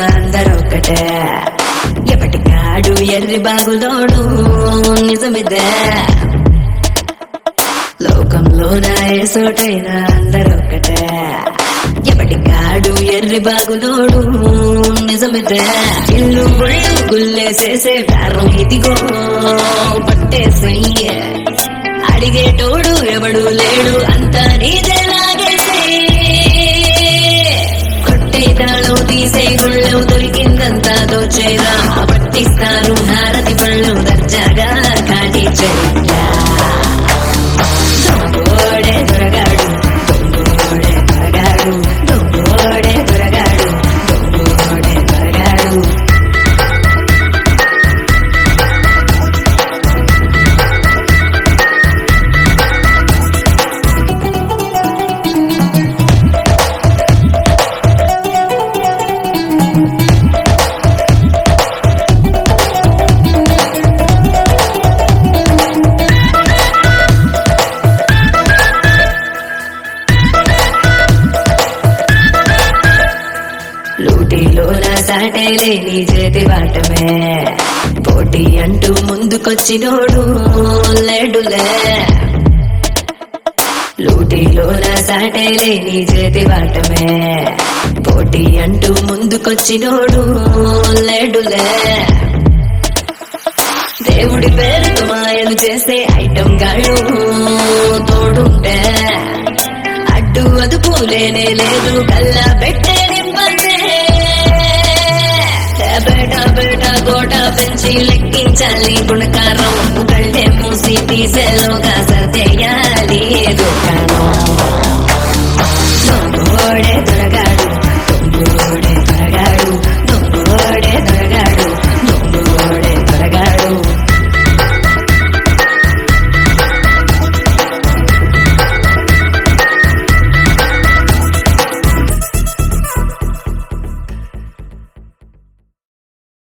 అందరొక్కటే ఎప్పటికాడు ఎర్రి బాగులోడు నిజమిదే లోకంలోన ఏ చోటైనా అందరొక్కటే ఎప్పటికాడు ఎర్రి బాగులోడు నిజమిదే ఇల్లు గుళ్ళు గుల్లేసేసే ప్రారం ఇదిగో పట్టేసయ్యే అడిగేటోడు ఎవడు లేడు అంతా నీదే లాగేసే కొట్టే తాళం తీసే గుళ్ళెవు దొరికిందంతా దోచేరా పట్టిస్తారు హారతి పళ్ళు దర్జాగా కాటి చెయ్యా దొంగోడే దొరగాడు దొంగోడే దొరగాడు దొంగోడే దొరగాడు దొంగోడే దొరగాడు లూటీలో నా సాటే లేని చేతి వాటమే పోటీ అంటూ ముందుకొచ్చినోడు లేడులే లూటీలో నా సాటే లేని చేతి వాటమే పోటీ అంటూ ముందుకొచ్చినోడు లేడులే దేవుడి పేరుతో మాయలు చేసే ఐటమ్ గాళ్ళు తోడుంటే అడ్డు అదుపు లేనే లేదు కల్లా పెట్టే నింపందే బేట బేట గోట పెంచి లెక్కించాలి గుణకారం కళ్ళే మూసి తీసేలోగా సర్దేయా